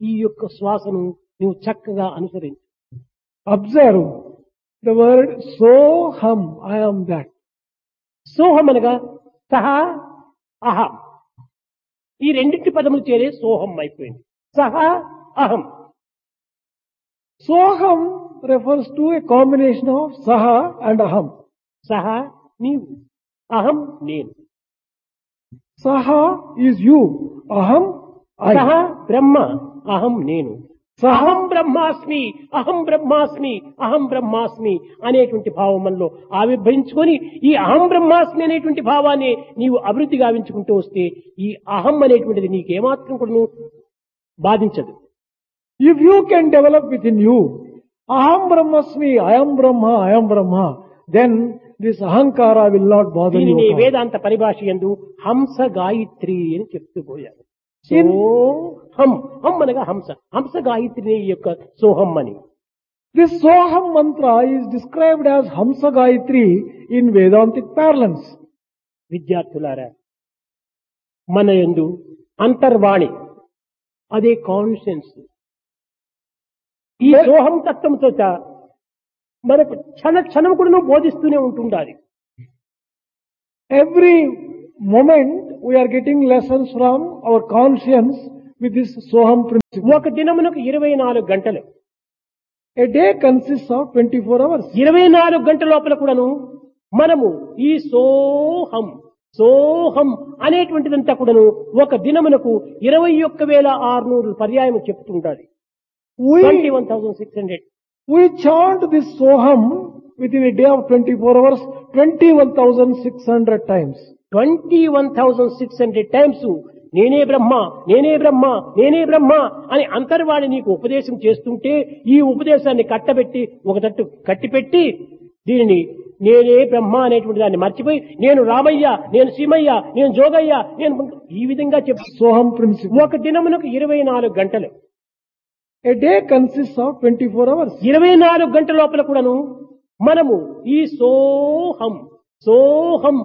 ఈ యొక్క శ్వాసను నువ్వు చక్కగా అనుసరించు Observe the word soham, I am that. సోహం అనగా సహ అహం ఈ రెండింటి పదములు చేరే సోహం అయిపోయింది సహ అహం Soham refers to a combination of saha and aham. సహ నీవు అహం నేను Saha is you, aham సహ I. బ్రహ్మ అహం నేను Saha అహం బ్రహ్మాస్మి అహం బ్రహ్మాస్మి అహం బ్రహ్మాస్మి అనేటువంటి భావం మనలో ఆవిర్భవించుకొని ఈ అహం బ్రహ్మాస్మి అనేటువంటి భావాన్ని నీవు అభివృద్ధి గావించుకుంటూ వస్తే ఈ అహం అనేటువంటిది నీకేమాత్రం కూడా బాధించదు If you can develop within you, aham brahmasmi, I am Brahma, I am Brahma, then this ahankara will not bother you. దీనిని at all. వేదాంత పరిభాష ఎందు హంస గాయత్రి అని చెప్తూ పోయారు In- హం హం అనగా హంస హంస గాయత్రి యొక్క సోహం అని This Soham mantra is described as Hamsa Gayatri in Vedantic parlance. విద్యార్థులారా మన యందు అంతర్వాణి అదే కాన్షియన్స్ ఈ సోహం తత్వంతో మనకు క్షణ క్షణం కూడా బోధిస్తూనే ఉంటుండాలి Every moment we are getting lessons from our conscience with this Soham principle. ఒక దినమునకు ఇరవై నాలుగు గంటలు A day consists of 24 hours. ఇరవై నాలుగు గంటల లోపల కూడాను మనము ఈ సోహం సోహం అనేటువంటిదంతా కూడాను ఒక దినమునకు ఇరవై ఒక్క వేల ఆరునూరు పర్యాయం చెప్తుండాలి twenty We, one thousand six hundred we chant this Soham within a day of 24 hours 21,600 times. Twenty one thousand six hundred times నేనే బ్రహ్మ నేనే బ్రహ్మ నేనే బ్రహ్మ అని అంతర్వాణి నీకు ఉపదేశం చేస్తుంటే ఈ ఉపదేశాన్ని కట్టబెట్టి ఒక తట్టు కట్టిపెట్టి దీనిని నేనే బ్రహ్మ అనేటువంటి దాన్ని మర్చిపోయి నేను రామయ్య నేను సీమయ్య నేను జోగయ్య నేను ఈ విధంగా చెప్పు Soham principle. ఒక దినమునకు ఇరవై నాలుగు గంటలు A day consists of 24 hours. ఇరవై నాలుగు గంటల లోపల కూడాను మనము ఈ సోహం సోహం